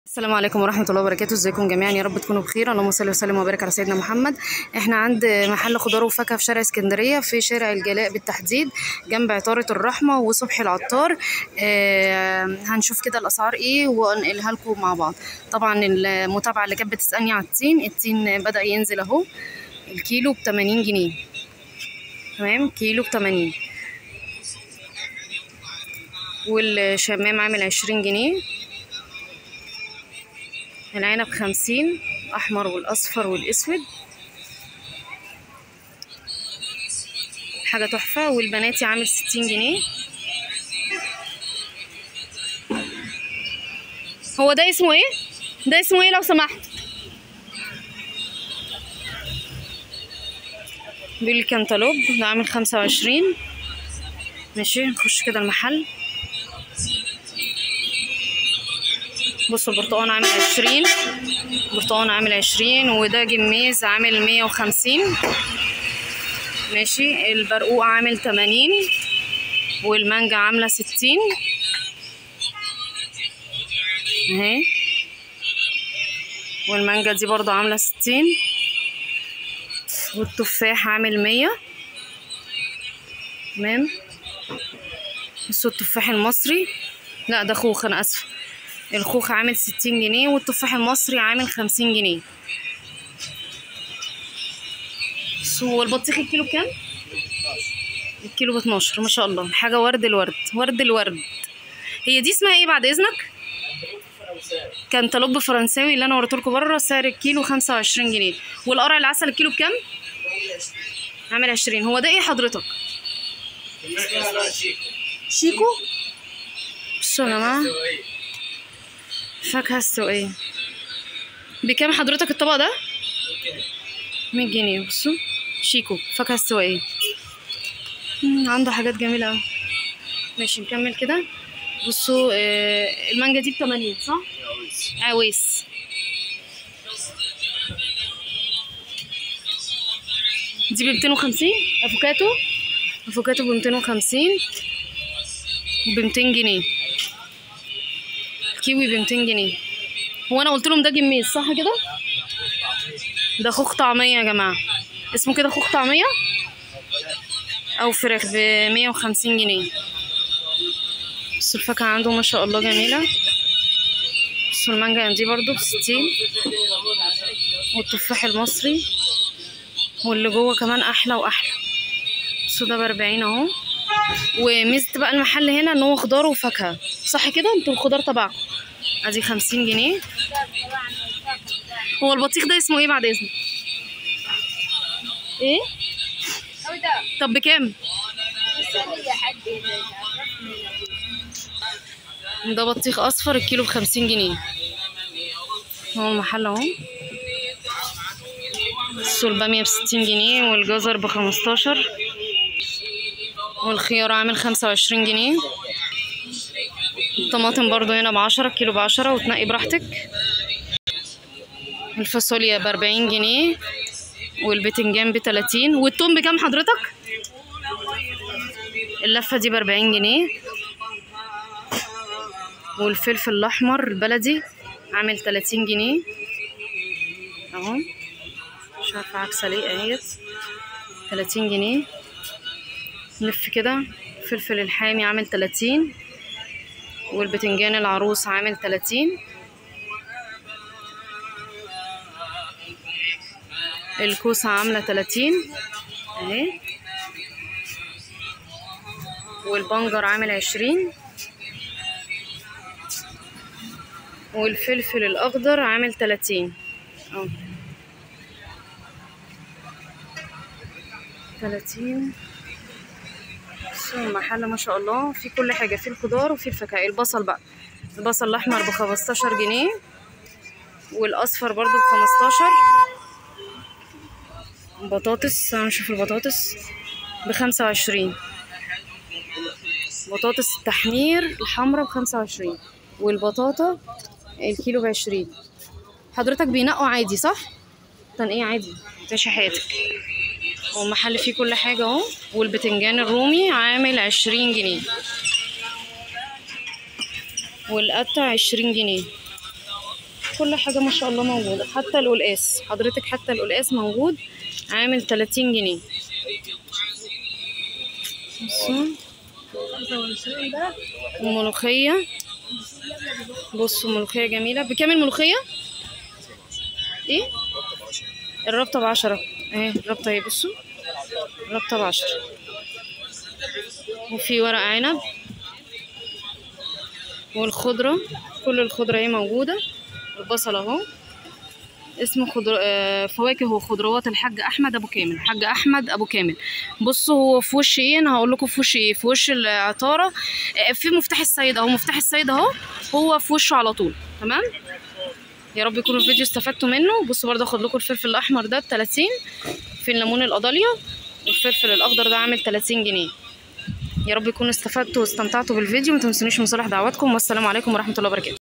السلام عليكم ورحمة الله وبركاته ازيكم جميعا يا رب تكونوا بخير اللهم صل وسلم وبارك على سيدنا محمد احنا عند محل خضار وفاكهة في شارع اسكندرية في شارع الجلاء بالتحديد جنب عطارة الرحمة وصبحي العطار اه هنشوف كده الاسعار ايه وانقلها لكم مع بعض طبعا المتابعة اللي كانت بتسألني على التين التين بدأ ينزل اهو الكيلو ب 80 جنيه تمام كيلو ب 80 والشمام عامل 20 جنيه العنب خمسين أحمر والأصفر والأسود حاجة تحفة والبناتي عامل ستين جنيه هو ده اسمه ايه؟ ده اسمه ايه لو سمحت؟ بالكنتالوب ده عامل خمسة وعشرين ماشي نخش كده المحل بصوا البرتقال عامل عشرين برتقال عامل عشرين وده جميز عامل مية وخمسين ماشي البرقوق عامل تمانين والمانجا عاملة ستين اهي والمانجا دي برضو عاملة ستين والتفاح عامل مية تمام بصوا التفاح المصري لا ده خوخ انا اسفه الخوخ عامل ستين جنيه والتفاح المصري عامل خمسين جنيه والبطيخ الكيلو بكام؟ الكيلو باتناشر ما شاء الله حاجة ورد الورد ورد الورد هي دي اسمها ايه بعد اذنك؟ كانتالوب فرنساوي اللي انا وريتهولكوا بره سعر الكيلو خمسة وعشرين جنيه والقرع العسل الكيلو بكام؟ عامل عشرين هو ده ايه حضرتك؟ شيكو؟ بصوا يا جماعة فاكهة السوقية بكام حضرتك الطبق ده؟ مية جنيه بصوا شيكو فاكهة السوقية عنده حاجات جميلة اوي ماشي نكمل كده بصوا آه المانجا دي بتمانين صح؟ عويس دي بمتين وخمسين افوكاتو افوكاتو بمتين وخمسين وبمتين جنيه كيوي ب 200 جنيه هو انا قلت لهم ده جميز صح كده ده خوخ طعميه يا جماعه اسمه كده خوخ طعميه او فراخ ب 150 جنيه بس الفاكهه عنده ما شاء الله جميله بس المانجا دي برضو ب 60 والتفاح المصري واللي جوه كمان احلى واحلى بصوا ده ب 40 اهو وميزة بقى المحل هنا ان هو خضار وفاكهه صح كده انتوا الخضار تبعكم ادي خمسين جنيه هو البطيخ ده اسمه ايه بعد اذنك ايه طب بكام ده بطيخ اصفر الكيلو بخمسين جنيه هو المحل اهو البامية بستين جنيه والجزر بخمستاشر والخيار عامل خمسة وعشرين جنيه الطماطم برضو هنا بعشرة كيلو بعشرة وتنقي براحتك الفاصوليا بأربعين جنيه والبتنجان بتلاتين والتوم بكام حضرتك؟ اللفة دي بأربعين جنيه والفلفل الأحمر البلدي عامل تلاتين جنيه اهو مش عارفة عكسة ليه اهيت تلاتين جنيه نلف كده فلفل الحامي عامل تلاتين والبتنجان العروس عامل تلاتين الكوسة عاملة تلاتين اهي والبنجر عامل عشرين والفلفل الأخضر عامل تلاتين اهو تلاتين بصوا المحل ما شاء الله في كل حاجه في الخضار وفي الفاكهه البصل بقى البصل الاحمر بخمستاشر جنيه والاصفر برضو بخمستاشر بطاطس هنشوف البطاطس بخمسة وعشرين بطاطس التحمير الحمرا بخمسة وعشرين والبطاطا الكيلو بعشرين حضرتك بينقوا عادي صح؟ تنقية عادي تعيشي حياتك والمحل فيه كل حاجة اهو والبتنجان الرومي عامل عشرين جنيه والقطع عشرين جنيه كل حاجة ما شاء الله موجودة حتى القلقاس حضرتك حتى القلقاس موجود عامل 30 جنيه بصوا الملوخية بصوا ملوخية جميلة بكام الملوخية؟ ايه؟ الرابطة بعشرة اهي الرابطة اهي بصوا الرابطة بعشرة وفي ورق عنب والخضرة كل الخضرة اهي موجودة البصل اهو اسمه خضر... آه، فواكه وخضروات الحاج احمد ابو كامل الحاج احمد ابو كامل بصوا هو في وش ايه انا هقول لكم في وش ايه في وش العطاره آه، في مفتاح السيد اهو مفتاح السيد اهو هو في وشه على طول تمام يا رب يكون الفيديو استفدتوا منه بصوا برضه اخد لكم الفلفل الاحمر ده ب 30 في الليمون القضاليا والفلفل الاخضر ده عامل 30 جنيه يا رب يكونوا استفدتوا واستمتعتوا بالفيديو ما تنسونيش من صالح دعواتكم والسلام عليكم ورحمه الله وبركاته